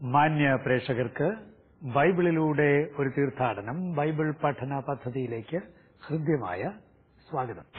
മാന്യ പ്രേക്ഷകർക്ക് ബൈബിളിലൂടെ ഒരു തീർത്ഥാടനം ബൈബിൾ പഠന പദ്ധതിയിലേക്ക് ഹൃദ്യമായ സ്വാഗതം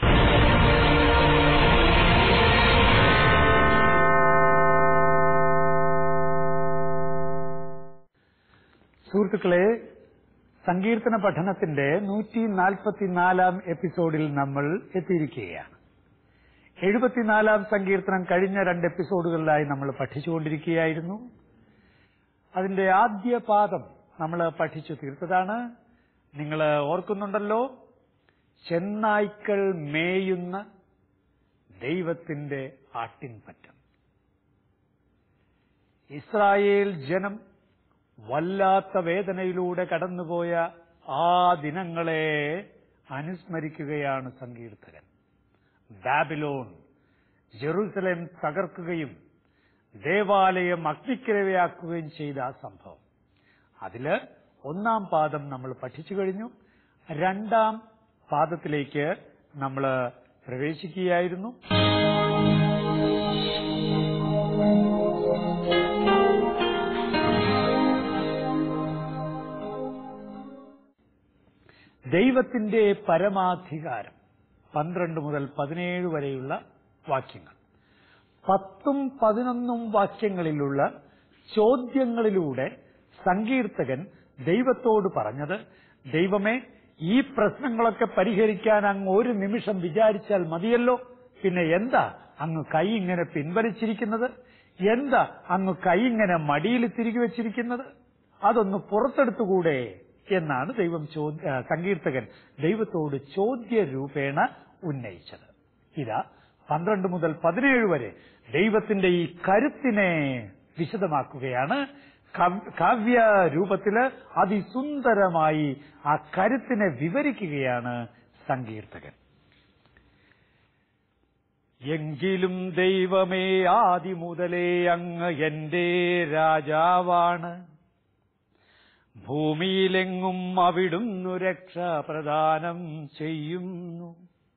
സുഹൃത്തുക്കളെ സങ്കീർത്തന പഠനത്തിന്റെ നൂറ്റി നാൽപ്പത്തിനാലാം എപ്പിസോഡിൽ നമ്മൾ എത്തിയിരിക്കുകയാണ് എഴുപത്തിനാലാം സങ്കീർത്തനം കഴിഞ്ഞ രണ്ട് എപ്പിസോഡുകളിലായി നമ്മൾ പഠിച്ചുകൊണ്ടിരിക്കുകയായിരുന്നു അതിന്റെ ആദ്യ പാദം നമ്മൾ പഠിച്ചു തീർത്തതാണ് നിങ്ങൾ ഓർക്കുന്നുണ്ടല്ലോ ചെന്നായ്ക്കൾ മേയുന്ന ദൈവത്തിന്റെ ആട്ടിൻപറ്റം ഇസ്രായേൽ ജനം വല്ലാത്ത വേദനയിലൂടെ കടന്നുപോയ ആ ദിനങ്ങളെ അനുസ്മരിക്കുകയാണ് സങ്കീർത്തകൻ ബാബിലോൺ ജെറൂസലേം തകർക്കുകയും ദേവാലയം അഗ്നിക്കിരവയാക്കുകയും ചെയ്ത ആ സംഭവം അതില് ഒന്നാം പാദം നമ്മൾ പഠിച്ചു കഴിഞ്ഞു രണ്ടാം പാദത്തിലേക്ക് നമ്മൾ പ്രവേശിക്കുകയായിരുന്നു ദൈവത്തിന്റെ പരമാധികാരം പന്ത്രണ്ട് മുതൽ പതിനേഴ് വരെയുള്ള വാക്യങ്ങൾ പത്തും പതിനൊന്നും വാക്യങ്ങളിലുള്ള ചോദ്യങ്ങളിലൂടെ സങ്കീർത്തകൻ ദൈവത്തോട് പറഞ്ഞത് ദൈവമേ ഈ പ്രശ്നങ്ങളൊക്കെ പരിഹരിക്കാൻ അങ്ങ് ഒരു നിമിഷം വിചാരിച്ചാൽ മതിയല്ലോ പിന്നെ എന്താ അങ്ങ് കൈ ഇങ്ങനെ പിൻവലിച്ചിരിക്കുന്നത് എന്താ അങ്ങ് കൈ ഇങ്ങനെ മടിയിൽ തിരികെ വെച്ചിരിക്കുന്നത് അതൊന്ന് പുറത്തെടുത്തുകൂടെ എന്നാണ് ദൈവം ചോദ്യ സങ്കീർത്തകൻ ദൈവത്തോട് ചോദ്യ രൂപേണ ഉന്നയിച്ചത് ഇതാ പന്ത്രണ്ട് മുതൽ പതിനേഴ് വരെ ദൈവത്തിന്റെ ഈ കരുത്തിനെ വിശദമാക്കുകയാണ് കാവ്യ രൂപത്തില് അതിസുന്ദരമായി ആ കരുത്തിനെ വിവരിക്കുകയാണ് സങ്കീർത്തകൻ എങ്കിലും ദൈവമേ ആദി മുതലേ അങ്ങ് എന്റെ രാജാവാണ് ഭൂമിയിലെങ്ങും അവിടുന്നു രക്ഷ പ്രദാനം ചെയ്യുന്നു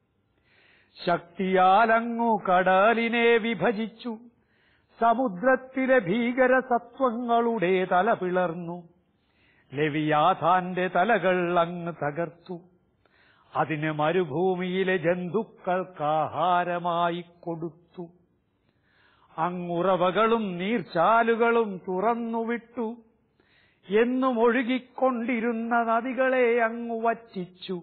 ശക്തിയാലങ്ങു കടലിനെ വിഭജിച്ചു സമുദ്രത്തിലെ ഭീകര സത്വങ്ങളുടെ തല പിളർന്നു ലവിയാഥാന്റെ തലകൾ അങ്ങ് തകർത്തു അതിന് മരുഭൂമിയിലെ ജന്തുക്കൾക്കാഹാരമായി കൊടുത്തു അങ്ങുറവകളും നീർച്ചാലുകളും തുറന്നുവിട്ടു എന്നും ഒഴുകിക്കൊണ്ടിരുന്ന നദികളെ അങ്ങു വറ്റിച്ചു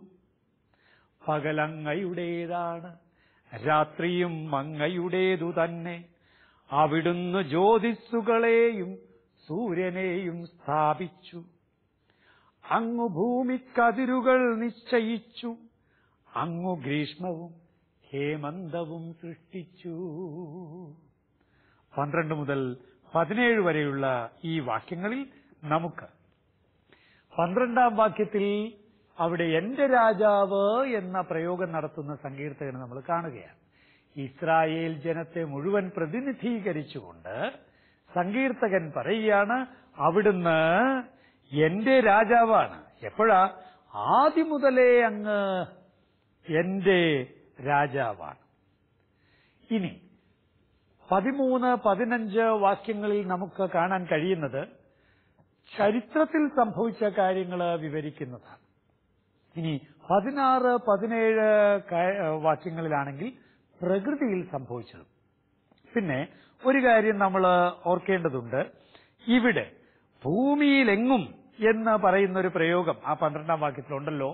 പകലങ്ങയുടേതാണ് രാത്രിയും അങ്ങയുടേതു തന്നെ അവിടുന്ന് ജ്യോതിസ്സുകളെയും സൂര്യനെയും സ്ഥാപിച്ചു അങ്ങു ഭൂമിക്കതിരുകൾ നിശ്ചയിച്ചു അങ്ങു ഗ്രീഷ്മവും ഹേമന്തവും സൃഷ്ടിച്ചു പന്ത്രണ്ട് മുതൽ പതിനേഴ് വരെയുള്ള ഈ വാക്യങ്ങളിൽ നമുക്ക് പന്ത്രണ്ടാം വാക്യത്തിൽ അവിടെ എന്റെ രാജാവ് എന്ന പ്രയോഗം നടത്തുന്ന സങ്കീർത്തകനെ നമ്മൾ കാണുകയാണ് ഇസ്രായേൽ ജനത്തെ മുഴുവൻ പ്രതിനിധീകരിച്ചുകൊണ്ട് സങ്കീർത്തകൻ പറയുകയാണ് അവിടുന്ന് എന്റെ രാജാവാണ് എപ്പോഴാ ആദ്യം മുതലേ അങ്ങ് എന്റെ രാജാവാണ് ഇനി പതിമൂന്ന് പതിനഞ്ച് വാക്യങ്ങളിൽ നമുക്ക് കാണാൻ കഴിയുന്നത് ചരിത്രത്തിൽ സംഭവിച്ച കാര്യങ്ങൾ വിവരിക്കുന്നതാണ് ഇനി പതിനാറ് പതിനേഴ് വാക്യങ്ങളിലാണെങ്കിൽ പ്രകൃതിയിൽ സംഭവിച്ചത് പിന്നെ ഒരു കാര്യം നമ്മൾ ഓർക്കേണ്ടതുണ്ട് ഇവിടെ ഭൂമിയിലെങ്ങും എന്ന് പറയുന്ന ഒരു പ്രയോഗം ആ പന്ത്രണ്ടാം വാക്യത്തിലുണ്ടല്ലോ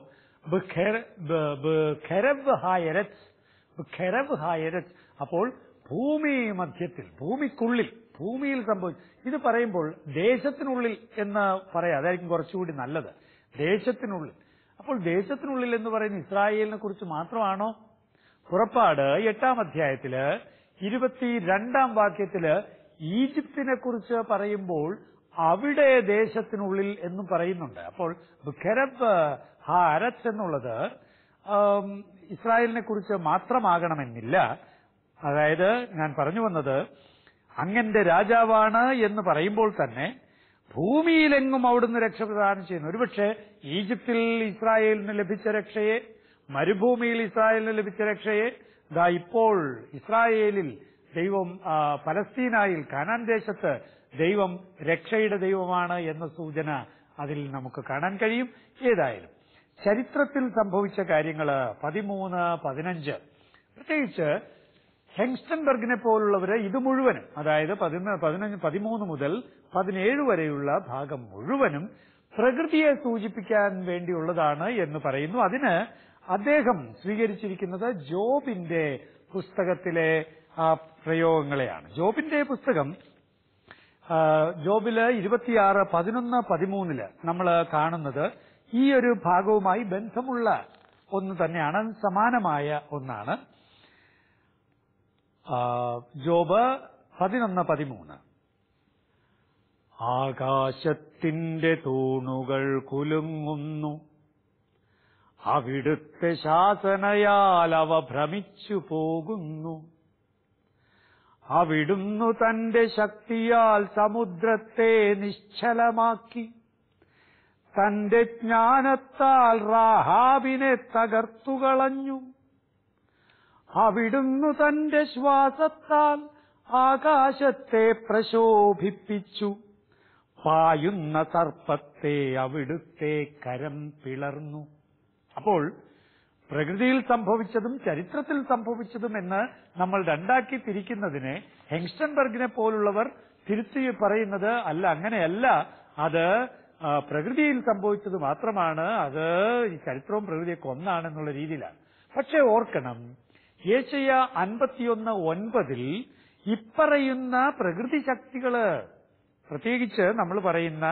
അപ്പോൾ ഭൂമി മധ്യത്തിൽ ഭൂമിക്കുള്ളിൽ ഭൂമിയിൽ സംഭവിച്ചു ഇത് പറയുമ്പോൾ ദേശത്തിനുള്ളിൽ എന്ന് പറയാം അതായിരിക്കും കുറച്ചുകൂടി നല്ലത് ദേശത്തിനുള്ളിൽ അപ്പോൾ ദേശത്തിനുള്ളിൽ എന്ന് പറയുന്ന ഇസ്രായേലിനെ കുറിച്ച് മാത്രമാണോ പുറപ്പാട് എട്ടാം അധ്യായത്തില് ഇരുപത്തിരണ്ടാം വാക്യത്തില് ഈജിപ്തിനെ കുറിച്ച് പറയുമ്പോൾ അവിടെ ദേശത്തിനുള്ളിൽ എന്നും പറയുന്നുണ്ട് അപ്പോൾ ഖരബ് ഹാരത്ത് എന്നുള്ളത് ഇസ്രായേലിനെ കുറിച്ച് മാത്രമാകണമെന്നില്ല അതായത് ഞാൻ പറഞ്ഞു വന്നത് അങ്ങന്റെ രാജാവാണ് എന്ന് പറയുമ്പോൾ തന്നെ ഭൂമിയിലെങ്ങും അവിടുന്ന് രക്ഷ പ്രദാനം ചെയ്യുന്നു ഒരുപക്ഷെ ഈജിപ്തിൽ ഇസ്രായേലിന് ലഭിച്ച രക്ഷയെ മരുഭൂമിയിൽ ഇസ്രായേലിന് ലഭിച്ച രക്ഷയെ ദാ ഇപ്പോൾ ഇസ്രായേലിൽ ദൈവം ആ, പലസ്തീനായിൽ കാനാൻ ദേശത്ത് ദൈവം രക്ഷയുടെ ദൈവമാണ് എന്ന സൂചന അതിൽ നമുക്ക് കാണാൻ കഴിയും ഏതായാലും ചരിത്രത്തിൽ സംഭവിച്ച കാര്യങ്ങള് പതിമൂന്ന് പതിനഞ്ച് പ്രത്യേകിച്ച് ഹെങ്സ്റ്റൻബർഗിനെ പോലുള്ളവര് ഇത് മുഴുവനും അതായത് പതിന- പതിനഞ്ച് പതിമൂന്ന് മുതൽ പതിനേഴ് വരെയുള്ള ഭാഗം മുഴുവനും പ്രകൃതിയെ സൂചിപ്പിക്കാൻ വേണ്ടിയുള്ളതാണ് എന്ന് പറയുന്നു അതിന് അദ്ദേഹം സ്വീകരിച്ചിരിക്കുന്നത് ജോബിന്റെ പുസ്തകത്തിലെ ആ പ്രയോഗങ്ങളെയാണ് ജോബിന്റെ പുസ്തകം ആ, ജോബില് ഇരുപത്തിയാറ് പതിനൊന്ന് പതിമൂന്നില് നമ്മൾ കാണുന്നത് ഈ ഒരു ഭാഗവുമായി ബന്ധമുള്ള ഒന്ന് തന്നെയാണ് സമാനമായ ഒന്നാണ് ആ, ജോബ് പതിനൊന്ന് പതിമൂന്ന് ആകാശത്തിന്റെ തൂണുകൾ കുലുങ്ങുന്നു അവിടുത്തെ ശാസനയാൽ അവ ഭ്രമിച്ചു പോകുന്നു അവിടുന്നു തന്റെ ശക്തിയാൽ സമുദ്രത്തെ നിശ്ചലമാക്കി തന്റെ ജ്ഞാനത്താൽ റാഹാബിനെ തകർത്തുകളഞ്ഞു അവിടുന്നു തന്റെ ശ്വാസത്താൽ ആകാശത്തെ പ്രശോഭിപ്പിച്ചു പായുന്ന സർപ്പത്തെ അവിടുത്തെ കരം പിളർന്നു അപ്പോൾ പ്രകൃതിയിൽ സംഭവിച്ചതും ചരിത്രത്തിൽ സംഭവിച്ചതും എന്ന് നമ്മൾ രണ്ടാക്കി തിരിക്കുന്നതിനെ ഹെങ്സ്റ്റൻബർഗിനെ പോലുള്ളവർ തിരുത്തി പറയുന്നത് അല്ല അങ്ങനെയല്ല അത് ആ, പ്രകൃതിയിൽ സംഭവിച്ചത് മാത്രമാണ് അത് ഈ ചരിത്രവും പ്രകൃതിയൊക്കെ ഒന്നാണെന്നുള്ള രീതിയിലാണ് പക്ഷെ ഓർക്കണം യേശയ അൻപത്തിയൊന്ന് ഒൻപതിൽ ഇപ്പറയുന്ന പ്രകൃതി ശക്തികള് പ്രത്യേകിച്ച് നമ്മൾ പറയുന്ന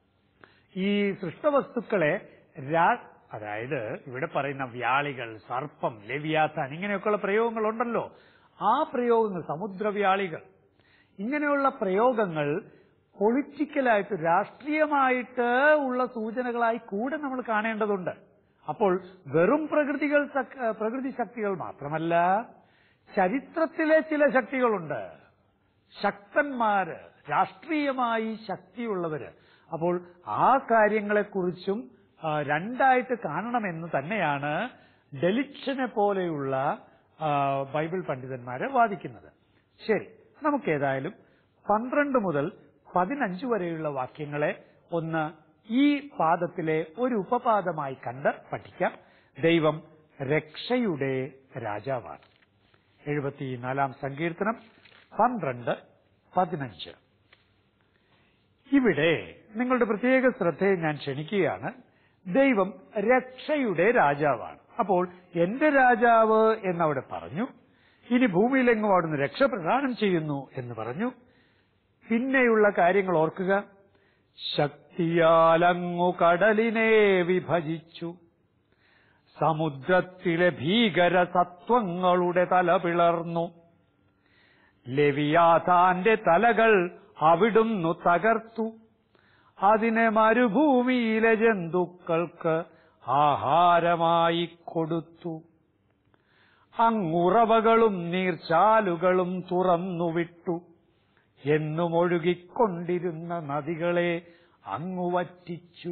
ഈ സൃഷ്ടവസ്തുക്കളെ രാ അതായത് ഇവിടെ പറയുന്ന വ്യാളികൾ സർപ്പം ലവ്യാസാൻ ഇങ്ങനെയൊക്കെയുള്ള പ്രയോഗങ്ങളുണ്ടല്ലോ ആ പ്രയോഗങ്ങൾ സമുദ്രവ്യാളികൾ ഇങ്ങനെയുള്ള പ്രയോഗങ്ങൾ പൊളിറ്റിക്കലായിട്ട് രാഷ്ട്രീയമായിട്ട് ഉള്ള സൂചനകളായി കൂടെ നമ്മൾ കാണേണ്ടതുണ്ട് അപ്പോൾ വെറും പ്രകൃതികൾ സക്- പ്രകൃതി ശക്തികൾ മാത്രമല്ല ചരിത്രത്തിലെ ചില ശക്തികളുണ്ട് ശക്തന്മാര് രാഷ്ട്രീയമായി ശക്തിയുള്ളവര് അപ്പോൾ ആ കാര്യങ്ങളെക്കുറിച്ചും ആ, രണ്ടായിട്ട് കാണണമെന്ന് തന്നെയാണ് ഡെലിക്ഷനെ പോലെയുള്ള ആ, ബൈബിൾ പണ്ഡിതന്മാരെ വാദിക്കുന്നത് ശരി നമുക്കേതായാലും പന്ത്രണ്ട് മുതൽ പതിനഞ്ച് വരെയുള്ള വാക്യങ്ങളെ ഒന്ന് ഈ പാദത്തിലെ ഒരു ഉപപാദമായി കണ്ട് പഠിക്കാം ദൈവം രക്ഷയുടെ രാജാവാണ് എഴുപത്തിനാലാം സങ്കീർത്തനം പന്ത്രണ്ട് പതിനഞ്ച് ഇവിടെ നിങ്ങളുടെ പ്രത്യേക ശ്രദ്ധയെ ഞാൻ ക്ഷണിക്കുകയാണ് ദൈവം രക്ഷയുടെ രാജാവാണ് അപ്പോൾ എന്റെ രാജാവ് എന്നവിടെ പറഞ്ഞു ഇനി ഭൂമിയിലെങ്ങും അവിടുന്ന് രക്ഷ പ്രദാനം ചെയ്യുന്നു എന്ന് പറഞ്ഞു പിന്നെയുള്ള കാര്യങ്ങൾ ഓർക്കുക ശക്തിയാലങ്ങു കടലിനെ വിഭജിച്ചു സമുദ്രത്തിലെ ഭീകര സത്വങ്ങളുടെ തല പിളർന്നു ലെവിയാഥാന്റെ തലകൾ അവിടുന്നു തകർത്തു അതിനെ മരുഭൂമിയിലെ ജന്തുക്കൾക്ക് ആഹാരമായി കൊടുത്തു അങ്ങുറവകളും നീർച്ചാലുകളും തുറന്നുവിട്ടു എന്നും ഒഴുകിക്കൊണ്ടിരുന്ന നദികളെ അങ്ങു വറ്റിച്ചു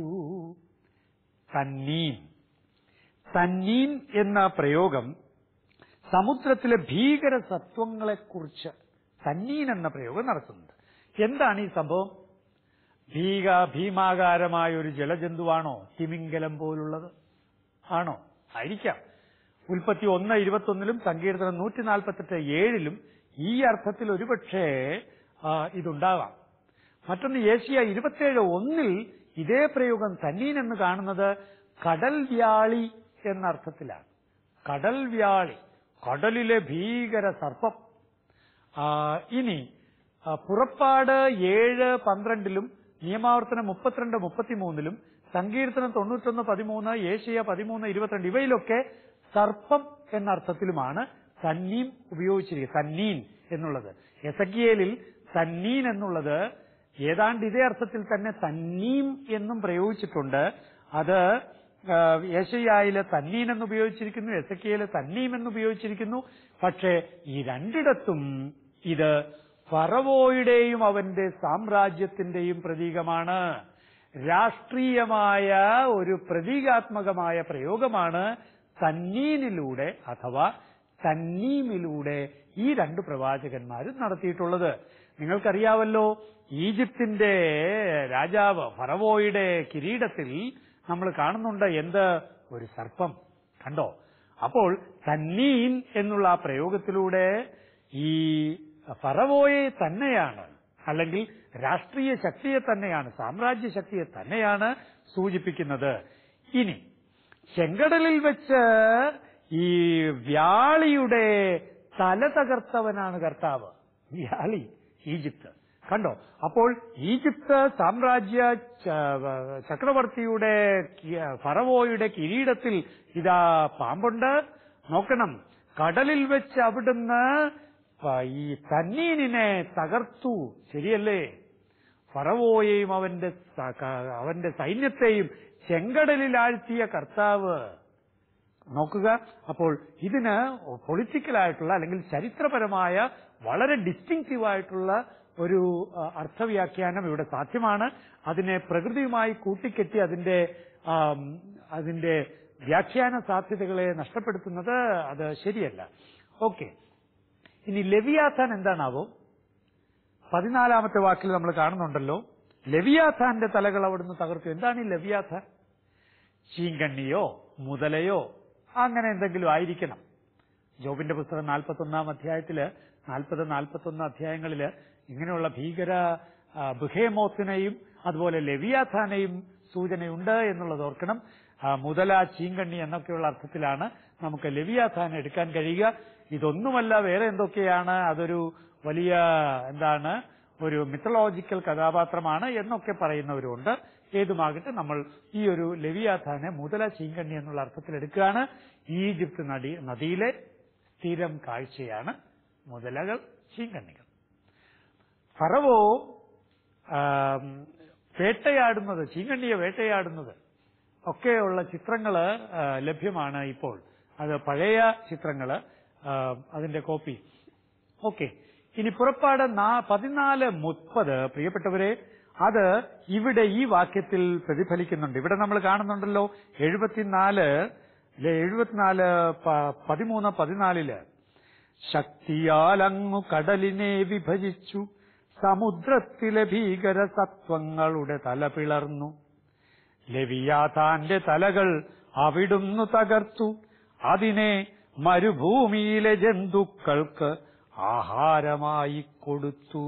തന്നീൻ തന്നീൻ എന്ന പ്രയോഗം സമുദ്രത്തിലെ ഭീകര സത്വങ്ങളെക്കുറിച്ച് തന്നീൻ എന്ന പ്രയോഗം നടത്തുന്നുണ്ട് എന്താണ് ഈ സംഭവം ഭീക ഭീമാകാരമായ ഒരു ജലജന്തുവാണോ തിമിംഗലം പോലുള്ളത് ആണോ ആയിരിക്കാം ഉൽപ്പത്തി ഒന്ന് ഇരുപത്തൊന്നിലും സങ്കീർത്തനം നൂറ്റി നാൽപ്പത്തെട്ട് ഏഴിലും ഈ അർത്ഥത്തിൽ ഒരുപക്ഷേ ആ, ഇതുണ്ടാവാം മറ്റൊന്ന് ഏഷ്യ ഇരുപത്തിയേഴ് ഒന്നിൽ ഇതേ പ്രയോഗം തന്നീൻ എന്ന് കാണുന്നത് കടൽ വ്യാളി എന്ന അർത്ഥത്തിലാണ് കടൽ വ്യാളി കടലിലെ ഭീകര സർപ്പം ആ, ഇനി ആ, പുറപ്പാട് ഏഴ് പന്ത്രണ്ടിലും നിയമാവർത്തനം മുപ്പത്തിരണ്ട് മുപ്പത്തിമൂന്നിലും സങ്കീർത്തനം തൊണ്ണൂറ്റൊന്ന് പതിമൂന്ന് ഏഷ്യ പതിമൂന്ന് ഇരുപത്തിരണ്ട് ഇവയിലൊക്കെ സർപ്പം എന്ന അർത്ഥത്തിലുമാണ് തന്നീം ഉപയോഗിച്ചിരിക്കുന്നത് തന്നീൻ എന്നുള്ളത് എസക്കിയേലിൽ തന്നീൻ എന്നുള്ളത് ഏതാണ്ട് ഇതേ അർത്ഥത്തിൽ തന്നെ തന്നീം എന്നും പ്രയോഗിച്ചിട്ടുണ്ട് അത് ആ, യേശയ്യായിലെ തന്നീൻ എന്ന് ഉപയോഗിച്ചിരിക്കുന്നു എസക്കിയയിലെ തന്നീം എന്ന് ഉപയോഗിച്ചിരിക്കുന്നു പക്ഷേ ഈ രണ്ടിടത്തും ഇത് ഫറവോയുടെയും അവന്റെ സാമ്രാജ്യത്തിന്റെയും പ്രതീകമാണ് രാഷ്ട്രീയമായ ഒരു പ്രതീകാത്മകമായ പ്രയോഗമാണ് തന്നീനിലൂടെ അഥവാ തന്നീമിലൂടെ ഈ രണ്ട് പ്രവാചകന്മാരും നടത്തിയിട്ടുള്ളത് നിങ്ങൾക്കറിയാവല്ലോ ഈജിപ്തിന്റെ രാജാവ് ഫറവോയുടെ കിരീടത്തിൽ നമ്മൾ കാണുന്നുണ്ട് എന്ത് ഒരു സർപ്പം കണ്ടോ അപ്പോൾ തന്നീൻ എന്നുള്ള ആ പ്രയോഗത്തിലൂടെ ഈ ഫറവോയെ തന്നെയാണ് അല്ലെങ്കിൽ രാഷ്ട്രീയ ശക്തിയെ തന്നെയാണ് സാമ്രാജ്യ ശക്തിയെ തന്നെയാണ് സൂചിപ്പിക്കുന്നത് ഇനി ചെങ്കടലിൽ വെച്ച് ഈ വ്യാളിയുടെ തല തകർത്തവനാണ് കർത്താവ് വ്യാളി ഈജിപ്ത് കണ്ടോ അപ്പോൾ ഈജിപ്ത് സാമ്രാജ്യ ച- ചക്രവർത്തിയുടെ കി- ഫറവോയുടെ കിരീടത്തിൽ ഇതാ പാമ്പുണ്ട് നോക്കണം കടലിൽ വെച്ച് അവിടുന്ന് പ- ഈ തന്നീനിനെ തകർത്തു ശരിയല്ലേ ഫറവോയെയും അവന്റെ സ- ക- അവന്റെ സൈന്യത്തെയും ചെങ്കടലിൽ ആഴ്ത്തിയ കർത്താവ് നോക്കുക അപ്പോൾ ഇതിന് പൊളിറ്റിക്കലായിട്ടുള്ള അല്ലെങ്കിൽ ചരിത്രപരമായ വളരെ ഡിസ്റ്റിങ്റ്റീവ് ആയിട്ടുള്ള ഒരു ആ, അർത്ഥവ്യാഖ്യാനം ഇവിടെ സാധ്യമാണ് അതിനെ പ്രകൃതിയുമായി കൂട്ടിക്കെട്ടി അതിന്റെ ആം, അതിന്റെ വ്യാഖ്യാന സാധ്യതകളെ നഷ്ടപ്പെടുത്തുന്നത് അത് ശരിയല്ല ഓക്കെ ഇനി ലെവിയാഥാൻ എന്താണാവോ പതിനാലാമത്തെ വാക്കിൽ നമ്മൾ കാണുന്നുണ്ടല്ലോ ലെവിയാഥാന്റെ തലകൾ അവിടുന്ന് തകർത്തു എന്താണ് ഈ ലെവിയാഥാൻ ചീങ്കണ്ണിയോ മുതലയോ അങ്ങനെ എന്തെങ്കിലും ആയിരിക്കണം ജോബിന്റെ പുസ്തകം നാൽപ്പത്തൊന്നാം അധ്യായത്തില് നാൽപ്പത് നാൽപ്പത്തൊന്ന് അധ്യായങ്ങളില് ഇങ്ങനെയുള്ള ഭീകര ആ, ബുഹേമോത്തിനെയും അതുപോലെ ലെവിയാഥാനെയും സൂചനയുണ്ട് എന്നുള്ളത് ഓർക്കണം ആ, മുതല ചീങ്കണ്ണി എന്നൊക്കെയുള്ള അർത്ഥത്തിലാണ് നമുക്ക് ലെവിയാഥാൻ എടുക്കാൻ കഴിയുക ഇതൊന്നുമല്ല വേറെ എന്തൊക്കെയാണ് അതൊരു വലിയ എന്താണ് ഒരു മിത്തളോജിക്കൽ കഥാപാത്രമാണ് എന്നൊക്കെ പറയുന്നവരുണ്ട് ഏതുമാകട്ടെ നമ്മൾ ഈ ഒരു ലെവിയാഥാനെ മുതല ചീങ്കണ്ണി എന്നുള്ള അർത്ഥത്തിൽ എടുക്കുകയാണ് ഈജിപ്ത് നദി നദിയിലെ സ്ഥിരം കാഴ്ചയാണ് മുതലകൾ ചീങ്കണ്ണികൾ ഫറവോ ആം, വേട്ടയാടുന്നത് ചീങ്കണ്ണിയെ വേട്ടയാടുന്നത് ഒക്കെയുള്ള ചിത്രങ്ങള് ആ, ലഭ്യമാണ് ഇപ്പോൾ അത് പഴയ ചിത്രങ്ങള് ആ, അതിന്റെ കോപ്പി ഓക്കെ ഇനി പുറപ്പാട് നാ- പതിനാല് മുപ്പത് പ്രിയപ്പെട്ടവരെ അത് ഇവിടെ ഈ വാക്യത്തിൽ പ്രതിഫലിക്കുന്നുണ്ട് ഇവിടെ നമ്മൾ കാണുന്നുണ്ടല്ലോ എഴുപത്തിനാല് ലെ എഴുപത്തിനാല് പ- പതിമൂന്ന് പതിനാലില് ശക്തിയാൽ അങ്ങു കടലിനെ വിഭജിച്ചു സമുദ്രത്തിലെ ഭീകര സത്വങ്ങളുടെ തല പിളർന്നു ലവിയാതാന്റെ തലകൾ അവിടുന്നു തകർത്തു അതിനെ മരുഭൂമിയിലെ ജന്തുക്കൾക്ക് ആഹാരമായി കൊടുത്തു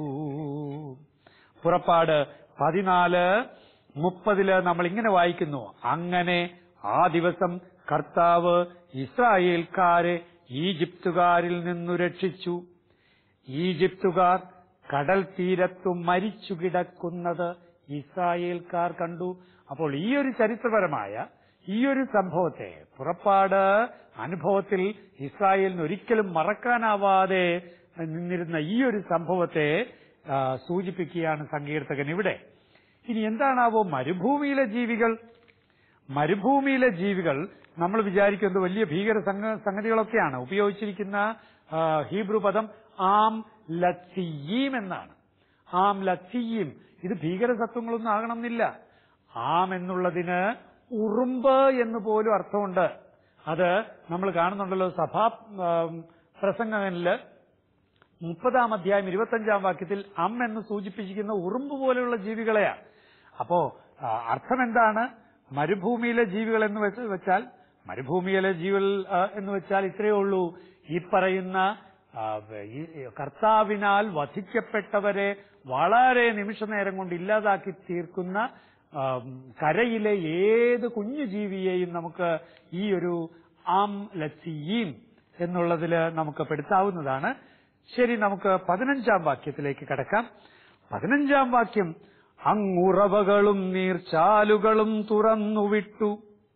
പുറപ്പാട് പതിനാല് മുപ്പതില് നമ്മൾ ഇങ്ങനെ വായിക്കുന്നു അങ്ങനെ ആ ദിവസം കർത്താവ് ഇസ്രായേൽക്കാരെ ഈജിപ്തുകാരിൽ നിന്നു രക്ഷിച്ചു ഈജിപ്തുകാർ കടൽ തീരത്തു മരിച്ചു കിടക്കുന്നത് ഇസ്രായേൽക്കാർ കണ്ടു അപ്പോൾ ഈ ഒരു ചരിത്രപരമായ ഈ ഒരു സംഭവത്തെ പുറപ്പാട് അനുഭവത്തിൽ ഇസ്രായേലിന് ഒരിക്കലും മറക്കാനാവാതെ നിന്നിരുന്ന ഈ ഒരു സംഭവത്തെ ആ, സൂചിപ്പിക്കുകയാണ് സങ്കീർത്തകൻ ഇവിടെ ഇനി എന്താണാവോ മരുഭൂമിയിലെ ജീവികൾ മരുഭൂമിയിലെ ജീവികൾ നമ്മൾ വിചാരിക്കുന്നത് വലിയ ഭീകര സംഗ- സംഗതികളൊക്കെയാണ് ഉപയോഗിച്ചിരിക്കുന്ന ആ, ഹീബ്രു പദം ആം ലത്തിയീം എന്നാണ് ആം ലത്തിയീം ഇത് ഭീകര സത്വങ്ങളൊന്നും ആകണമെന്നില്ല ആം എന്നുള്ളതിന് ഉറുമ്പ് എന്ന് പോലും അർത്ഥമുണ്ട് അത് നമ്മൾ കാണുന്നുണ്ടല്ലോ സഭാ ആം, പ്രസംഗങ്ങളില് മുപ്പതാം അധ്യായം ഇരുപത്തഞ്ചാം വാക്യത്തിൽ അം എന്ന് സൂചിപ്പിച്ചിരിക്കുന്ന ഉറുമ്പ് പോലെയുള്ള ജീവികളെയാണ് അപ്പോ ആ, അർത്ഥം എന്താണ് മരുഭൂമിയിലെ ജീവികൾ എന്ന് വെച്ച് വെച്ചാൽ മരുഭൂമിയിലെ ജീവികൾ ആ, എന്ന് വെച്ചാൽ ഇത്രയേ ഉള്ളൂ ഈ പറയുന്ന ആ, ഈ കർത്താവിനാൽ വധിക്കപ്പെട്ടവരെ വളരെ നിമിഷനേരം കൊണ്ട് ഇല്ലാതാക്കി തീർക്കുന്ന ആ, കരയിലെ ഏത് കുഞ്ഞു ജീവിയെയും നമുക്ക് ഈ ഒരു ആം ലച്ചിയീം എന്നുള്ളതിൽ നമുക്ക് പെടുത്താവുന്നതാണ് ശരി നമുക്ക് പതിനഞ്ചാം വാക്യത്തിലേക്ക് കടക്കാം പതിനഞ്ചാം വാക്യം അങ്ങുറവകളും നീർച്ചാലുകളും തുറന്നുവിട്ടു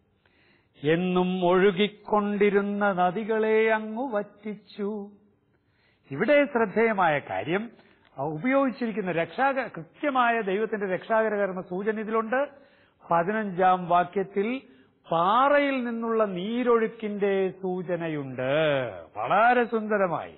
എന്നും ഒഴുകിക്കൊണ്ടിരുന്ന നദികളെ അങ്ങു വറ്റിച്ചു ഇവിടെ ശ്രദ്ധേയമായ കാര്യം ആ, ഉപയോഗിച്ചിരിക്കുന്ന രക്ഷാക കൃത്യമായ ദൈവത്തിന്റെ രക്ഷാകരകർമ്മ സൂചന ഇതിലുണ്ട് പതിനഞ്ചാം വാക്യത്തിൽ പാറയിൽ നിന്നുള്ള നീരൊഴുക്കിന്റെ സൂചനയുണ്ട് വളരെ സുന്ദരമായി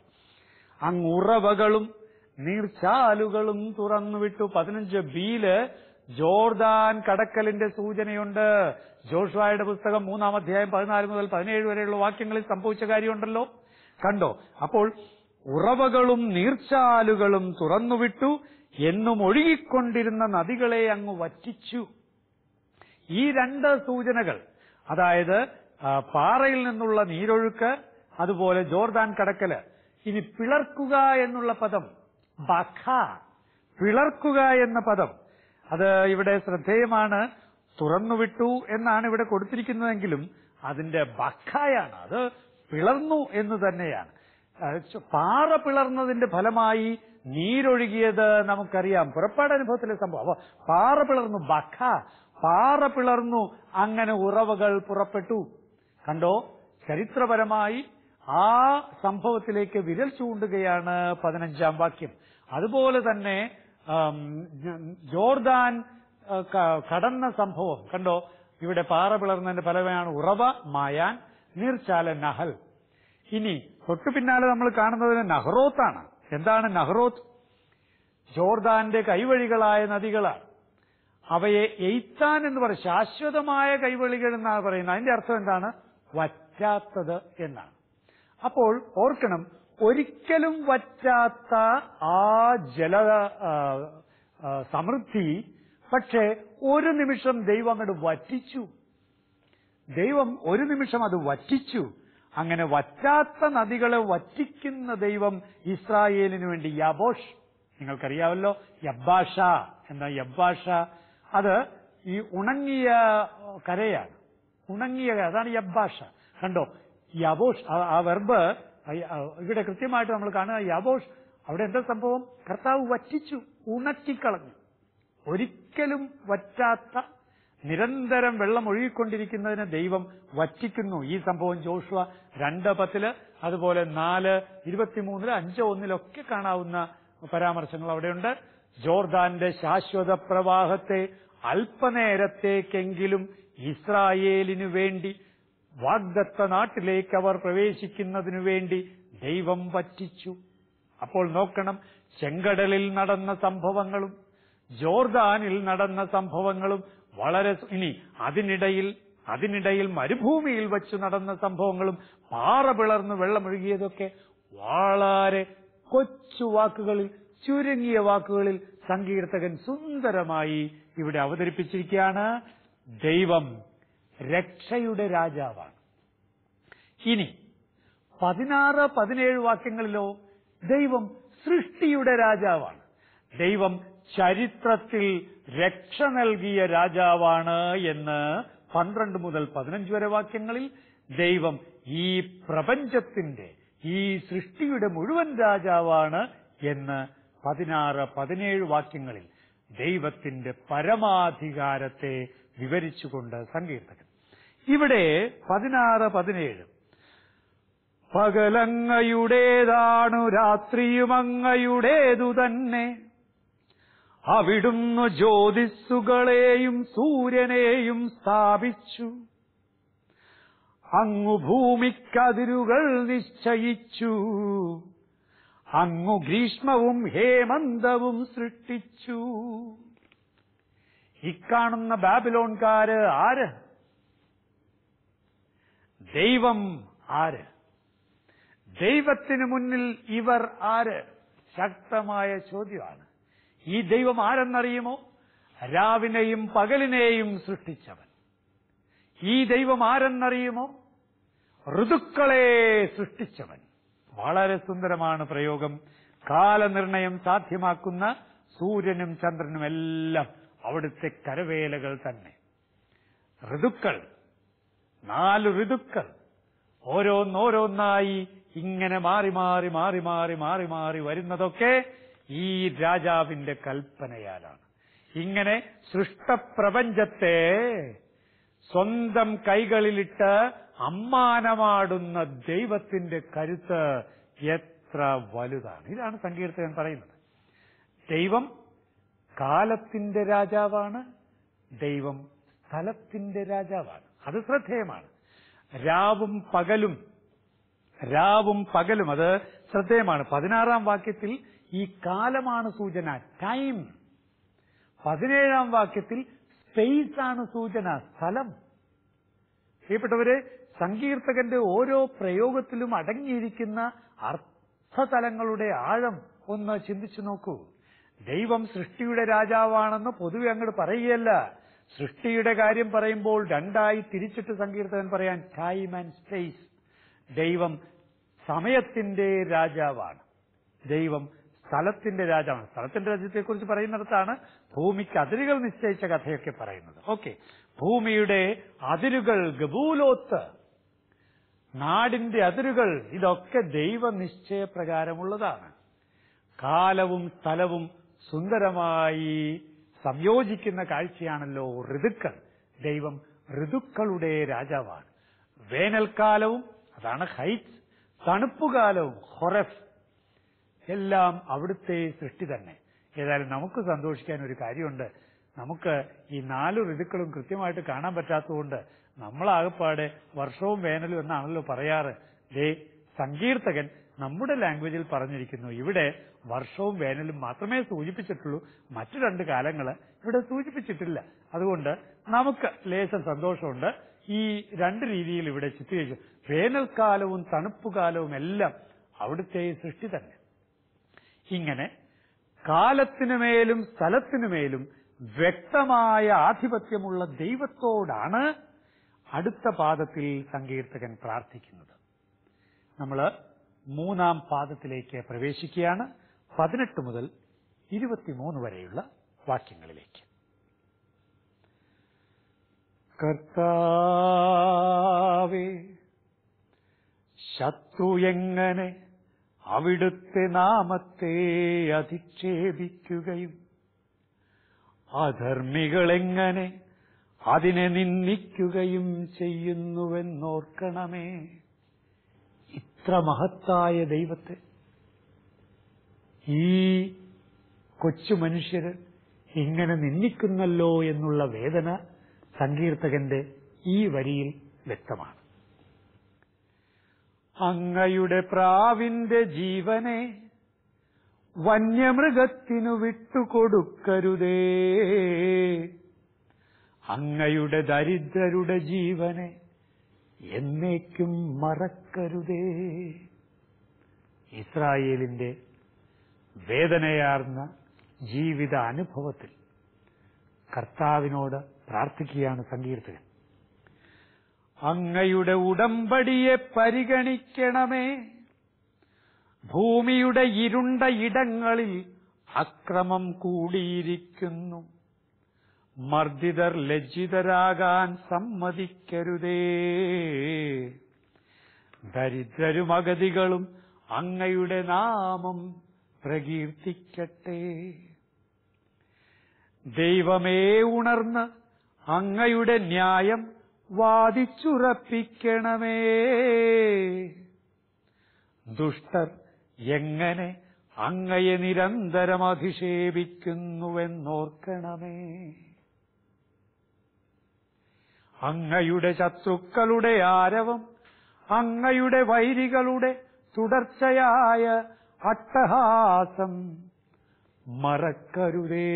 അങ്ങുറവകളും നീർച്ചാലുകളും തുറന്നുവിട്ടു പതിനഞ്ച് ബിയില് ജോർദാൻ കടക്കലിന്റെ സൂചനയുണ്ട് ജോഷുവായുടെ പുസ്തകം മൂന്നാം അധ്യായം പതിനാല് മുതൽ പതിനേഴ് വരെയുള്ള വാക്യങ്ങളിൽ സംഭവിച്ച കാര്യമുണ്ടല്ലോ കണ്ടോ അപ്പോൾ ഉറവകളും നീർച്ചാലുകളും തുറന്നുവിട്ടു എന്നും ഒഴുകിക്കൊണ്ടിരുന്ന നദികളെ അങ്ങ് വറ്റിച്ചു ഈ രണ്ട് സൂചനകൾ അതായത് ആ, പാറയിൽ നിന്നുള്ള നീരൊഴുക്ക് അതുപോലെ ജോർദാൻ കടക്കല് ഇനി പിളർക്കുക എന്നുള്ള പദം ബഖ പിളർക്കുക എന്ന പദം അത് ഇവിടെ ശ്രദ്ധേയമാണ് തുറന്നുവിട്ടു എന്നാണ് ഇവിടെ കൊടുത്തിരിക്കുന്നതെങ്കിലും അതിന്റെ ബഖായാണ് അത് പിളർന്നു എന്ന് തന്നെയാണ് ആ, ച- പാറ പിളർന്നതിന്റെ ഫലമായി നീരൊഴുകിയത് നമുക്കറിയാം പുറപ്പാടനുഭവത്തിലെ സംഭവം അപ്പൊ പാറ പിളർന്നു ബഖ പാറ പിളർന്നു അങ്ങനെ ഉറവകൾ പുറപ്പെട്ടു കണ്ടോ ചരിത്രപരമായി ആ സംഭവത്തിലേക്ക് വിരൽ ചൂണ്ടുകയാണ് പതിനഞ്ചാം വാക്യം അതുപോലെ തന്നെ ആം, ജ- ജോർദാൻ ആ, ക- കടന്ന സംഭവം കണ്ടോ ഇവിടെ പാറ പിളർന്നതിന്റെ ഫലമാണ് ഉറവ മായാൻ നീർച്ചാല നഹൽ ഇനി തൊട്ടു പിന്നാലെ നമ്മൾ കാണുന്നത് നഹ്റോത്താണ് എന്താണ് നഹ്റോത്ത് ജോർദാന്റെ കൈവഴികളായ നദികളാണ് അവയെ എയ്ത്താൻ എന്ന് പറയും ശാശ്വതമായ കൈവഴികൾ എന്നാണ് പറയുന്നത് അതിന്റെ അർത്ഥം എന്താണ് വറ്റാത്തത് എന്നാണ് അപ്പോൾ ഓർക്കണം ഒരിക്കലും വറ്റാത്ത ആ ജല ആ, ആ, സമൃദ്ധി പക്ഷേ ഒരു നിമിഷം ദൈവം അങ്ങോട്ട് വറ്റിച്ചു ദൈവം ഒരു നിമിഷം അത് വറ്റിച്ചു അങ്ങനെ വറ്റാത്ത നദികളെ വറ്റിക്കുന്ന ദൈവം ഇസ്രായേലിന് വേണ്ടി യബോഷ് നിങ്ങൾക്കറിയാമല്ലോ യബ്ബാഷ എന്ന യബ്ബാഷ അത് ഈ ഉണങ്ങിയ കരയാണ് ഉണങ്ങിയ കര, അതാണ് യബ്ബാഷ കണ്ടോ യബോഷ് ആ- ആ വെർബ് ഇവിടെ കൃത്യമായിട്ട് നമ്മൾ കാണുക യബോഷ് അവിടെ എന്താ സംഭവം കർത്താവ് വറ്റിച്ചു ഉണക്കിക്കളഞ്ഞു ഒരിക്കലും വറ്റാത്ത നിരന്തരം വെള്ളം ഒഴുകിക്കൊണ്ടിരിക്കുന്നതിന് ദൈവം വറ്റിക്കുന്നു ഈ സംഭവം ജോഷുവ രണ്ട് പത്തില് അതുപോലെ നാല് ഇരുപത്തിമൂന്നില് അഞ്ച് ഒന്നിലൊക്കെ കാണാവുന്ന പരാമർശങ്ങൾ അവിടെയുണ്ട് ജോർദാന്റെ ശാശ്വത പ്രവാഹത്തെ അല്പനേരത്തേക്കെങ്കിലും ഇസ്രായേലിനു വേണ്ടി വാഗ്ദത്ത നാട്ടിലേക്ക് അവർ പ്രവേശിക്കുന്നതിനു വേണ്ടി ദൈവം വറ്റിച്ചു അപ്പോൾ നോക്കണം ചെങ്കടലിൽ നടന്ന സംഭവങ്ങളും ജോർദാനിൽ നടന്ന സംഭവങ്ങളും വളരെ സു- ഇനി അതിനിടയിൽ അതിനിടയിൽ മരുഭൂമിയിൽ വച്ച് നടന്ന സംഭവങ്ങളും പാറ പിളർന്ന് വെള്ളമൊഴുകിയതൊക്കെ വളരെ കൊച്ചു വാക്കുകളിൽ ചുരുങ്ങിയ വാക്കുകളിൽ സങ്കീർത്തകൻ സുന്ദരമായി ഇവിടെ അവതരിപ്പിച്ചിരിക്കുകയാണ് ദൈവം രക്ഷയുടെ രാജാവാണ് ഇനി പതിനാറ് പതിനേഴ് വാക്യങ്ങളിലോ ദൈവം സൃഷ്ടിയുടെ രാജാവാണ് ദൈവം ചരിത്രത്തിൽ രക്ഷ നൽകിയ രാജാവാണ് എന്ന് പന്ത്രണ്ട് മുതൽ പതിനഞ്ച് വരെ വാക്യങ്ങളിൽ ദൈവം ഈ പ്രപഞ്ചത്തിന്റെ ഈ സൃഷ്ടിയുടെ മുഴുവൻ രാജാവാണ് എന്ന് പതിനാറ് പതിനേഴ് വാക്യങ്ങളിൽ ദൈവത്തിന്റെ പരമാധികാരത്തെ വിവരിച്ചുകൊണ്ട് സങ്കീർത്തകൻ ഇവിടെ പതിനാറ് പതിനേഴ് പകലങ്ങയുടേതാണു രാത്രിയും അങ്ങയുടേതു തന്നെ അവിടുന്ന് ജ്യോതിസ്സുകളെയും സൂര്യനെയും സ്ഥാപിച്ചു അങ്ങു ഭൂമിക്കതിരുകൾ നിശ്ചയിച്ചു അങ്ങു ഗ്രീഷ്മവും ഹേമന്തവും സൃഷ്ടിച്ചു ഇക്കാണുന്ന ബാബിലോൺകാര് ആര് ദൈവം ആര് ദൈവത്തിന് മുന്നിൽ ഇവർ ആര് ശക്തമായ ചോദ്യമാണ് ഈ ദൈവം ആരെന്നറിയുമോ രാവിനെയും പകലിനെയും സൃഷ്ടിച്ചവൻ ഈ ദൈവം ആരെന്നറിയുമോ ഋതുക്കളെ സൃഷ്ടിച്ചവൻ വളരെ സുന്ദരമാണ് പ്രയോഗം കാലനിർണയം സാധ്യമാക്കുന്ന സൂര്യനും ചന്ദ്രനും എല്ലാം അവിടുത്തെ കരവേലകൾ തന്നെ ഋതുക്കൾ നാല് ഋതുക്കൾ ഓരോന്നോരോന്നായി ഇങ്ങനെ മാറി മാറി മാറി മാറി മാറി മാറി വരുന്നതൊക്കെ ഈ രാജാവിന്റെ കൽപ്പനയാലാണ് ഇങ്ങനെ സൃഷ്ടപ്രപഞ്ചത്തെ സ്വന്തം കൈകളിലിട്ട് അമ്മാനമാടുന്ന ദൈവത്തിന്റെ കരുത്ത് എത്ര വലുതാണ് ഇതാണ് സങ്കീർത്തകൻ പറയുന്നത് ദൈവം കാലത്തിന്റെ രാജാവാണ് ദൈവം സ്ഥലത്തിന്റെ രാജാവാണ് അത് ശ്രദ്ധേയമാണ് രാവും പകലും രാവും പകലും അത് ശ്രദ്ധേയമാണ് പതിനാറാം വാക്യത്തിൽ ഈ കാലമാണ് സൂചന ടൈം പതിനേഴാം വാക്യത്തിൽ സ്പേസ് ആണ് സൂചന സ്ഥലം പ്രിയപ്പെട്ടവരെ സങ്കീർത്തകന്റെ ഓരോ പ്രയോഗത്തിലും അടങ്ങിയിരിക്കുന്ന അർത്ഥതലങ്ങളുടെ ആഴം ഒന്ന് ചിന്തിച്ചു നോക്കൂ ദൈവം സൃഷ്ടിയുടെ രാജാവാണെന്ന് പൊതുവെ അങ്ങോട്ട് പറയുകയല്ല സൃഷ്ടിയുടെ കാര്യം പറയുമ്പോൾ രണ്ടായി തിരിച്ചിട്ട് സങ്കീർത്തകൻ പറയാൻ ടൈം ആൻഡ് സ്പേസ് ദൈവം സമയത്തിന്റെ രാജാവാണ് ദൈവം സ്ഥലത്തിന്റെ രാജാവാണ് സ്ഥലത്തിന്റെ രാജ്യത്തെക്കുറിച്ച് പറയുന്നിടത്താണ് ഭൂമിക്ക് അതിരുകൾ നിശ്ചയിച്ച കഥയൊക്കെ പറയുന്നത് ഓക്കെ ഭൂമിയുടെ അതിരുകൾ ഗബൂലോത്ത് നാടിന്റെ അതിരുകൾ ഇതൊക്കെ ദൈവനിശ്ചയപ്രകാരമുള്ളതാണ് കാലവും സ്ഥലവും സുന്ദരമായി സംയോജിക്കുന്ന കാഴ്ചയാണല്ലോ ഋതുക്കൾ ദൈവം ഋതുക്കളുടെ രാജാവാണ് വേനൽക്കാലവും അതാണ് ഹൈറ്റ്സ് തണുപ്പുകാലവും ഹൊറഫ് എല്ലാം അവിടുത്തെ സൃഷ്ടി തന്നെ ഏതായാലും നമുക്ക് സന്തോഷിക്കാൻ ഒരു കാര്യമുണ്ട് നമുക്ക് ഈ നാല് ഋതുക്കളും കൃത്യമായിട്ട് കാണാൻ പറ്റാത്തതുകൊണ്ട് നമ്മളാകപ്പാടെ വർഷവും വേനലും എന്നാണല്ലോ പറയാറ് ദേ സങ്കീർത്തകൻ നമ്മുടെ ലാംഗ്വേജിൽ പറഞ്ഞിരിക്കുന്നു ഇവിടെ വർഷവും വേനലും മാത്രമേ സൂചിപ്പിച്ചിട്ടുള്ളൂ മറ്റു രണ്ട് കാലങ്ങൾ ഇവിടെ സൂചിപ്പിച്ചിട്ടില്ല അതുകൊണ്ട് നമുക്ക് ലേശം സന്തോഷമുണ്ട് ഈ രണ്ട് രീതിയിൽ ഇവിടെ ചിത്രീകരിച്ചു വേനൽക്കാലവും തണുപ്പുകാലവും എല്ലാം അവിടുത്തെ സൃഷ്ടി തന്നെ ഇങ്ങനെ കാലത്തിനുമേലും സ്ഥലത്തിനുമേലും വ്യക്തമായ ആധിപത്യമുള്ള ദൈവത്തോടാണ് അടുത്ത പാദത്തിൽ സങ്കീർത്തകൻ പ്രാർത്ഥിക്കുന്നത് നമ്മൾ മൂന്നാം പാദത്തിലേക്ക് പ്രവേശിക്കുകയാണ് പതിനെട്ട് മുതൽ ഇരുപത്തിമൂന്ന് വരെയുള്ള വാക്യങ്ങളിലേക്ക് കർത്താവേ ശത്രു എങ്ങനെ അവിടുത്തെ നാമത്തെ അധിക്ഷേപിക്കുകയും അധർമ്മികളെങ്ങനെ അതിനെ നിന്ദിക്കുകയും ചെയ്യുന്നുവെന്നോർക്കണമേ ഇത്ര മഹത്തായ ദൈവത്തെ ഈ കൊച്ചു മനുഷ്യര് ഇങ്ങനെ നിന്ദിക്കുന്നല്ലോ എന്നുള്ള വേദന സങ്കീർത്തകന്റെ ഈ വരിയിൽ വ്യക്തമാണ് അങ്ങയുടെ പ്രാവിന്റെ ജീവനെ വന്യമൃഗത്തിനു വിട്ടുകൊടുക്കരുതേ അങ്ങയുടെ ദരിദ്രരുടെ ജീവനെ എന്നേക്കും മറക്കരുതേ ഇസ്രായേലിന്റെ വേദനയാർന്ന ജീവിത അനുഭവത്തിൽ കർത്താവിനോട് പ്രാർത്ഥിക്കുകയാണ് സങ്കീർത്തകൻ അങ്ങയുടെ ഉടമ്പടിയെ പരിഗണിക്കണമേ ഭൂമിയുടെ ഇരുണ്ട ഇടങ്ങളിൽ അക്രമം കൂടിയിരിക്കുന്നു മർദ്ദിതർ ലജ്ജിതരാകാൻ സമ്മതിക്കരുതേ ദരിദ്രരും അഗതികളും അങ്ങയുടെ നാമം പ്രകീർത്തിക്കട്ടെ ദൈവമേ ഉണർന്ന് അങ്ങയുടെ ന്യായം വാദിച്ചുറപ്പിക്കണമേ ദുഷ്ടർ എങ്ങനെ അങ്ങയെ നിരന്തരം അധിക്ഷേപിക്കുന്നുവെന്നോർക്കണമേ അങ്ങയുടെ ശത്രുക്കളുടെ ആരവം അങ്ങയുടെ വൈരികളുടെ തുടർച്ചയായ അട്ടഹാസം മറക്കരുതേ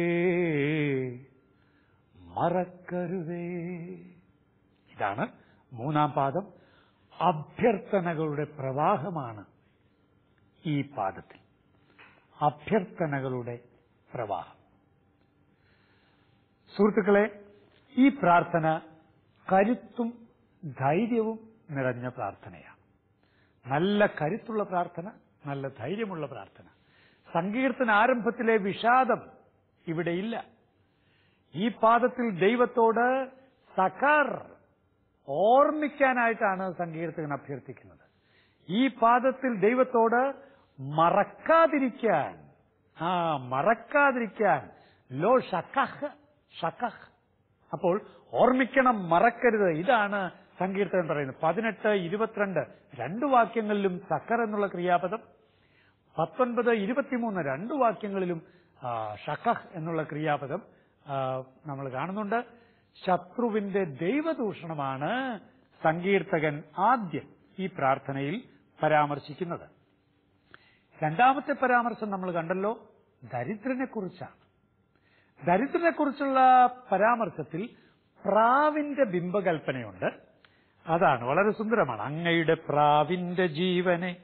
മറക്കരുതേ ഇതാണ് മൂന്നാം പാദം അഭ്യർത്ഥനകളുടെ പ്രവാഹമാണ് ഈ പാദത്തിൽ അഭ്യർത്ഥനകളുടെ പ്രവാഹം സുഹൃത്തുക്കളെ ഈ പ്രാർത്ഥന കരുത്തും ധൈര്യവും നിറഞ്ഞ പ്രാർത്ഥനയാണ് നല്ല കരുത്തുള്ള പ്രാർത്ഥന നല്ല ധൈര്യമുള്ള പ്രാർത്ഥന സങ്കീർത്തന ആരംഭത്തിലെ വിഷാദം ഇവിടെയില്ല ഈ പാദത്തിൽ ദൈവത്തോട് സഖർ ഓർമ്മിക്കാനായിട്ടാണ് സങ്കീർത്തകൻ അഭ്യർത്ഥിക്കുന്നത് ഈ പാദത്തിൽ ദൈവത്തോട് മറക്കാതിരിക്കാൻ ആ മറക്കാതിരിക്കാൻ ലോ ഷക്കഹ് ഷക്കഹ് അപ്പോൾ ഓർമ്മിക്കണം മറക്കരുത് ഇതാണ് സങ്കീർത്തകൻ പറയുന്നത് പതിനെട്ട് ഇരുപത്തിരണ്ട് രണ്ട് വാക്യങ്ങളിലും സക്കർ എന്നുള്ള ക്രിയാപദം പത്തൊൻപത് ഇരുപത്തിമൂന്ന് രണ്ട് വാക്യങ്ങളിലും ആ, ഷക്കഹ് എന്നുള്ള ക്രിയാപദം ആ, നമ്മൾ കാണുന്നുണ്ട് ശത്രുവിന്റെ ദൈവദൂഷണമാണ് സങ്കീർത്തകൻ ആദ്യം ഈ പ്രാർത്ഥനയിൽ പരാമർശിക്കുന്നത് രണ്ടാമത്തെ പരാമർശം നമ്മൾ കണ്ടല്ലോ ദരിദ്രനെ കുറിച്ചാണ് ദരിദ്രനെ കുറിച്ചുള്ള പരാമർശത്തിൽ പ്രാവിന്റെ ബിംബകൽപ്പനയുണ്ട് അതാണ് വളരെ സുന്ദരമാണ് അങ്ങയുടെ പ്രാവിന്റെ ജീവനെ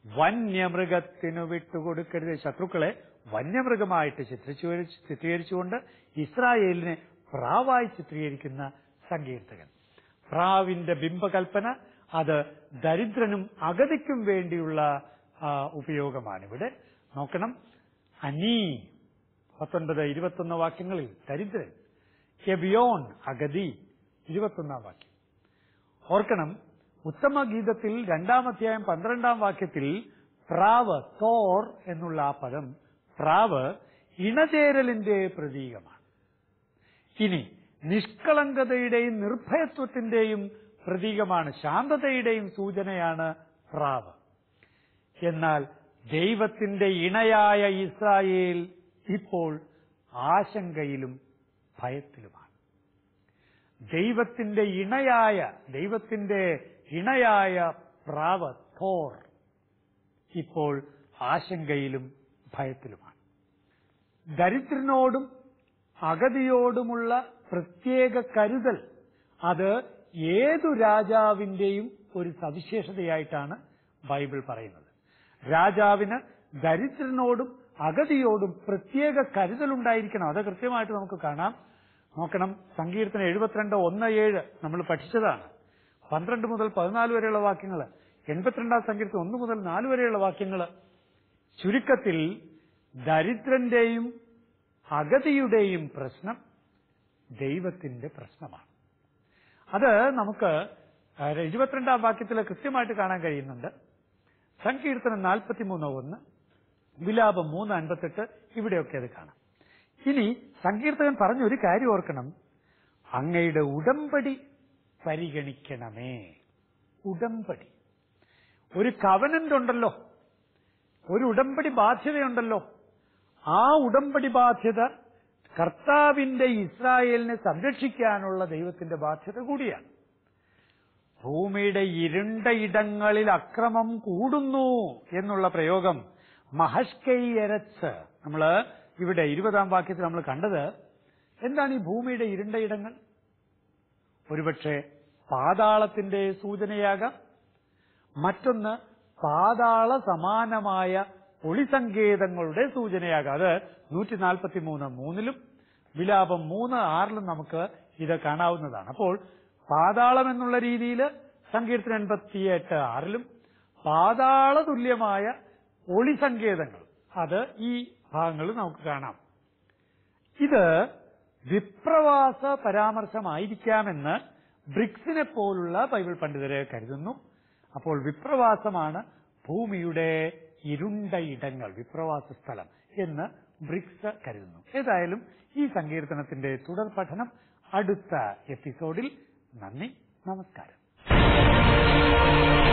വന്യമൃഗത്തിനു വിട്ടുകൊടുക്കരുത് ശത്രുക്കളെ വന്യമൃഗമായിട്ട് ചിത്രിച്ചു ചിത്രീകരിച്ചുകൊണ്ട് ഇസ്രായേലിനെ പ്രാവായി ചിത്രീകരിക്കുന്ന സങ്കീർത്തകൻ പ്രാവിന്റെ ബിംബകൽപ്പന അത് ദരിദ്രനും അഗതിക്കും വേണ്ടിയുള്ള ആ, ഉപയോഗമാണിവിടെ നോക്കണം അനീ പത്തൊൻപത് ഇരുപത്തൊന്ന് വാക്യങ്ങളിൽ ദരിദ്രൻ എബിയോൺ അഗതി ഇരുപത്തൊന്നാം വാക്യം ഓർക്കണം ഉത്തമ ഗീതത്തിൽ രണ്ടാം അധ്യായം പന്ത്രണ്ടാം വാക്യത്തിൽ പ്രാവ് തോർ എന്നുള്ള ആ പദം പ്രാവ് ഇണചേരലിന്റെ പ്രതീകമാണ് ഇനി നിഷ്കളങ്കതയുടെയും നിർഭയത്വത്തിന്റെയും പ്രതീകമാണ് ശാന്തതയുടെയും സൂചനയാണ് പ്രാവ് എന്നാൽ ദൈവത്തിന്റെ ഇണയായ ഇസ്രായേൽ ഇപ്പോൾ ആശങ്കയിലും ഭയത്തിലുമാണ് ദൈവത്തിന്റെ ഇണയായ ദൈവത്തിന്റെ ഇണയായ പ്രാവ് തോർ ഇപ്പോൾ ആശങ്കയിലും ഭയത്തിലുമാണ് ദരിദ്രനോടും അഗതിയോടുമുള്ള പ്രത്യേക കരുതൽ അത് ഏതു രാജാവിന്റെയും ഒരു സവിശേഷതയായിട്ടാണ് ബൈബിൾ പറയുന്നത് രാജാവിന് ദരിദ്രനോടും അഗതിയോടും പ്രത്യേക കരുതലുണ്ടായിരിക്കണം അത് കൃത്യമായിട്ട് നമുക്ക് കാണാം നോക്കണം സങ്കീർത്തനം എഴുപത്തിരണ്ട് ഒന്ന് ഏഴ് നമ്മൾ പഠിച്ചതാണ് പന്ത്രണ്ട് മുതൽ പതിനാല് വരെയുള്ള വാക്യങ്ങൾ എൺപത്തിരണ്ടാം സങ്കീർത്തനം ഒന്ന് മുതൽ നാല് വരെയുള്ള വാക്യങ്ങൾ ചുരുക്കത്തിൽ ദരിദ്രന്റെയും അഗതിയുടെയും പ്രശ്നം ദൈവത്തിന്റെ പ്രശ്നമാണ് അത് നമുക്ക് എഴുപത്തിരണ്ടാം വാക്യത്തിൽ കൃത്യമായിട്ട് കാണാൻ കഴിയുന്നുണ്ട് സങ്കീർത്തനം നാൽപ്പത്തിമൂന്ന് ഒന്ന് വിലാപം മൂന്ന് അൻപത്തെട്ട് ഇവിടെയൊക്കെ അത് കാണാം ഇനി സങ്കീർത്തകൻ പറഞ്ഞ ഒരു കാര്യം ഓർക്കണം അങ്ങയുടെ ഉടമ്പടി പരിഗണിക്കണമേ ഉടമ്പടി ഒരു കവനന്റ് ഉണ്ടല്ലോ ഒരു ഉടമ്പടി ബാധ്യതയുണ്ടല്ലോ ആ ഉടമ്പടി ബാധ്യത കർത്താവിന്റെ ഇസ്രായേലിനെ സംരക്ഷിക്കാനുള്ള ദൈവത്തിന്റെ ബാധ്യത കൂടിയാണ് ഭൂമിയുടെ ഇരുണ്ട ഇടങ്ങളിൽ അക്രമം കൂടുന്നു എന്നുള്ള പ്രയോഗം മഹഷ്കൈയരച്ച് നമ്മൾ ഇവിടെ ഇരുപതാം വാക്യത്തിൽ നമ്മൾ കണ്ടത് എന്താണ് ഈ ഭൂമിയുടെ ഇരുണ്ട ഇടങ്ങൾ ഒരുപക്ഷെ പാതാളത്തിന്റെ സൂചനയാകാം മറ്റൊന്ന് പാതാള സമാനമായ ഒളിസങ്കേതങ്ങളുടെ സൂചനയാകാം അത് നൂറ്റി നാൽപ്പത്തി മൂന്ന് മൂന്നിലും വിലാപം മൂന്ന് ആറിലും നമുക്ക് ഇത് കാണാവുന്നതാണ് അപ്പോൾ പാതാളം എന്നുള്ള രീതിയിൽ സങ്കീർത്തനം എൺപത്തിയെട്ട് ആറിലും പാതാള തുല്യമായ ഒളിസങ്കേതങ്ങൾ അത് ഈ ഭാഗങ്ങളിൽ നമുക്ക് കാണാം ഇത് വിപ്രവാസ പരാമർശമായിരിക്കാമെന്ന് ബ്രിക്സിനെ പോലുള്ള ബൈബിൾ പണ്ഡിതരെ കരുതുന്നു അപ്പോൾ വിപ്രവാസമാണ് ഭൂമിയുടെ ഇരുണ്ട ഇടങ്ങൾ വിപ്രവാസ സ്ഥലം എന്ന് ബ്രിക്സ് കരുതുന്നു ഏതായാലും ഈ സങ്കീർത്തനത്തിന്റെ തുടർ പഠനം അടുത്ത എപ്പിസോഡിൽ നന്ദി നമസ്കാരം